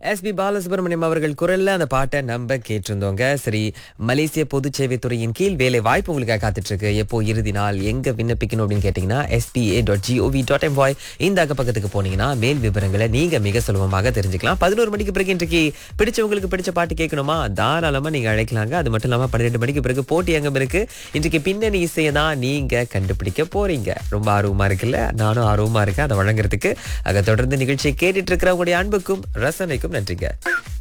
SP Balasubramaniam அவர்கள் குரல்ல அந்த பாட்டை நம்ம கேட்டிருந்தோங்க சரி மலேசிய பொது சேவைத்துறையின் கீழ் வேலை வாய்ப்பு உங்களுக்காக காத்துட்டு இருக்கு எப்போ இறுதி நாள் எங்க விண்ணப்பிக்கணும் அப்படின்னு கேட்டீங்கன்னா எஸ்பிஏ டாட் ஜிஓவி டாட் எம்பாய் இந்த அக்க பக்கத்துக்கு போனீங்கன்னா மேல் விவரங்களை நீங்க மிக சுலபமாக தெரிஞ்சுக்கலாம் பதினோரு மணிக்கு பிறகு இன்றைக்கு பிடிச்சவங்களுக்கு பிடிச்ச பாட்டு கேட்கணுமா தாராளமா நீங்க அழைக்கலாங்க அது மட்டும் இல்லாம பன்னிரெண்டு மணிக்கு பிறகு போட்டி அங்கம் இருக்கு இன்றைக்கு பின்னணி இசையை தான் நீங்க கண்டுபிடிக்க போறீங்க ரொம்ப ஆர்வமா இருக்குல்ல நானும் ஆர்வமா இருக்கேன் அதை வழங்குறதுக்கு அதை தொடர்ந்து நிகழ்ச்சியை கேட்டுட்டு இருக்கிறவங்களுடைய அன்புக்கும் ரசனைக்கும் நன்றிங்க